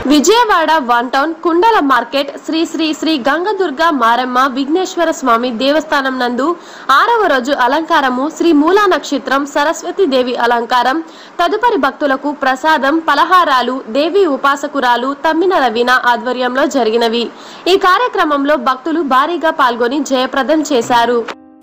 Vijayawada one town కుండల market Sri Sri Sri Gangadurga Maramma Vighneswara Swamy దేవస్థానం నందు ఆరవ రోజు అలంకారము శ్రీ మూలా నక్షత్రం సరస్వతి దేవి అలంకారం తదుపరి భక్తులకు ప్రసాదం పలహారాలు దేవి ఉపాసకురాలు తమ్మిన రవీణ ఆధ్వర్యంలో జరిగినవి ఈ కార్యక్రమంలో భక్తులు భారీగా పాల్గొని జయప్రదం చేశారు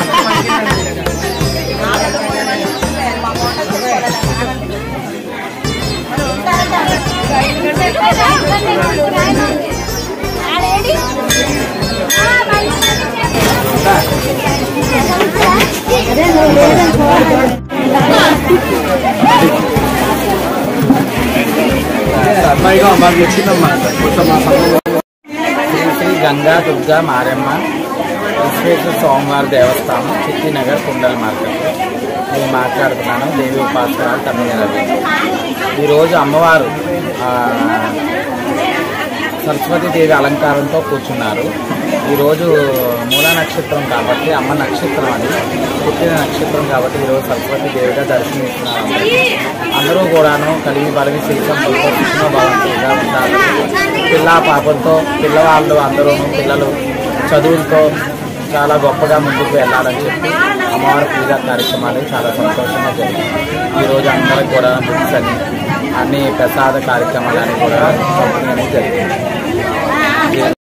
అబ్బాయిగా మాకు వచ్చిందమ్మా కొంచెం మా సమయంలో శ్రీ శ్రీ గంగా దుర్గా మారెమ్మ విశ్వేశ్వర స్వామివారి దేవస్థానం చిట్టినగర్ కుండల్ మార్కెట్ నేను మాట్లాడుతున్నాను దేవి ఉపాసనాలు తమిళ రవి ఈరోజు అమ్మవారు ఆ, సరస్వతి దేవి అలంకారంతో కూర్చున్నారు ఈరోజు మూల నక్షత్రం కాబట్టి అమ్మ నక్షత్రం అది పుట్టిన నక్షత్రం కాబట్టి ఈరోజు సరస్వతి దేవిగా దర్శనమిస్తున్నారు అందరికీ. అందరూ కూడాను కలిగి బలిగి శిల్పం శిక్షణ భవంతులుగా ఉంటారు పిల్ల పాపంతో పిల్లవాళ్ళు అందరూ పిల్లలు చదువులతో చాలా గొప్పగా ముందుకు వెళ్ళాలని చెప్పి అమ్మవారి పూజా కార్యక్రమాలు చాలా సంతోషంగా జరిగాయి ఈరోజు అందరికి కూడా బుక్స్ అని అన్ని ప్రసాద కార్యక్రమాలని కూడా పంపిణీ అనేది జరిగింది